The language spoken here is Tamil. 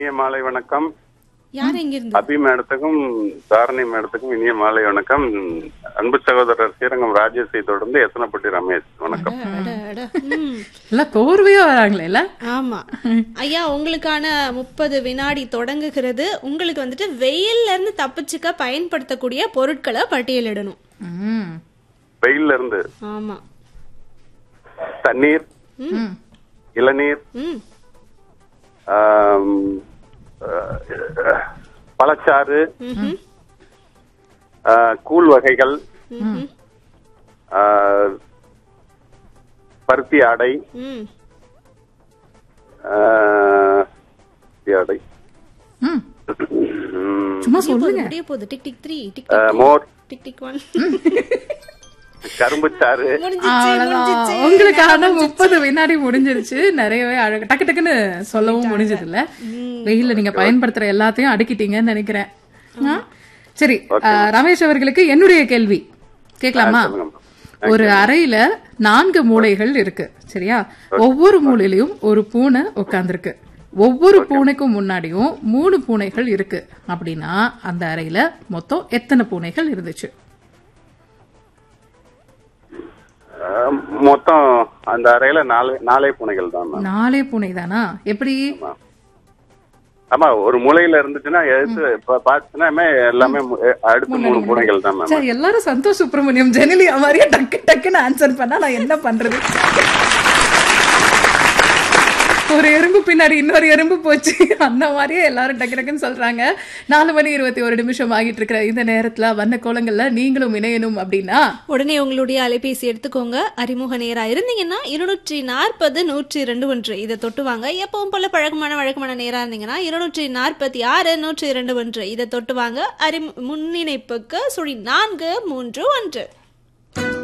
இனிய மாலை வணக்கம் யார் எங்க இருந்து அபி மேடத்துக்கும் தாரணி மேடத்துக்கும் இனிய மாலை வணக்கம் அன்பு சகோதரர் ஸ்ரீரங்கம் ராஜேஷை தொடர்ந்து எத்தனைப்பட்டி ரமேஷ் வணக்கம் அட, அட. ம். எல்லாம் கோர்வையா வராங்களே இல்ல ஆமா ஐயா உங்களுக்கான முப்பது வினாடி தொடங்குகிறது உங்களுக்கு வந்துட்டு வெயில்ல இருந்து தப்பிச்சுக்க பயன்படுத்தக்கூடிய பொருட்களை பட்டியலிடணும் ம். வெயில்ல இருந்து ஆமா தண்ணீர் ம். இளநீர் ம் ஆம், அஹ், பழச்சாறு ம்ஹும். அஹ், கூழ் வகைகள் ம்ஹும். அஹ், பருத்தி ஆடை ம் அஹ், பருத்தி ஆடை ம். ம், சும்மா முடிய சொல்லுங்க போகுது, முடிய போகுது டிக் டிக் த்ரீ டிக் அஹ், tick more tick tick one கரும்புச்சாறு முடிஞ்சிச்சு அவ்வளவுதான். முடிஞ்சிச்சு உங்களுக்கான முப்பது வினாடி முடிஞ்சிருச்சு நிறையவே அழகு டக்கு டக்குன்னு சொல்லவும் முடிஞ்சது இல்ல வெயில்ல நீங்க பயன்படுத்துற எல்லாத்தையும் அடுக்கிட்டீங்கன்னு நினைக்கிறேன் ஆ? சரி ஆ, ரமேஷ் அவர்களுக்கு என்னுடைய கேள்வி கேட்கலாமா ஒரு அறையில நான்கு மூலைகள் இருக்கு சரியா ஒவ்வொரு மூலையிலயும் ஒரு பூனை உட்கார்ந்திருக்கு ஒவ்வொரு பூனைக்கும் முன்னாடியும் மூணு பூனைகள் இருக்கு அப்படின்னா அந்த அறையில மொத்தம் எத்தனை பூனைகள் இருந்துச்சு அஹ், மொத்தம் அந்த அறையில நாலு நாலே பூனைகள் தான் மேம். நாலே பூனை தானா எப்படி ஆமா ஒரு மூலையில இருந்துச்சுன்னா எடுத்து இப்ப பாத்துச்சுன்னா எல்லாமே மு- அடுத்து மூணு பூனைகள் தான் மேம் சார் எல்லாரும் சந்தோஷ் சுப்பிரமணியம் ஜெனிலியா மாதிரியே டக்கு டக்குன்னு ஆன்சர் பண்ணா நான் என்ன பண்றது ஒரு எறும்பு பின்னாடி இன்னொரு எறும்பு போச்சு அந்த மாதிரியே எல்லாரும் டக்கு டக்குன்னு சொல்றாங்க நாலு மணி இருபத்தி ஒரு நிமிஷம் ஆகிட்டு இருக்கிற இந்த நேரத்துல வண்ண கோலங்கள்ல நீங்களும் இணையணும் அப்படின்னா உடனே உங்களுடைய அலைபேசி எடுத்துக்கோங்க அறிமுக நேரா இருந்தீங்கன்னா இருநூற்றி நாற்பது நூற்றி ரெண்டு ஒன்று இதை தொட்டு வாங்க எப்பவும் போல பழக்கமான வழக்கமான நேரா இருந்தீங்கன்னா இருநூற்றி நாற்பத்தி ஆறு நூற்றி இரண்டு ஒன்று இதை தொட்டு வாங்க அறி முன்னிணைப்புக்கு சுழி நான்கு மூன்று ஒன்று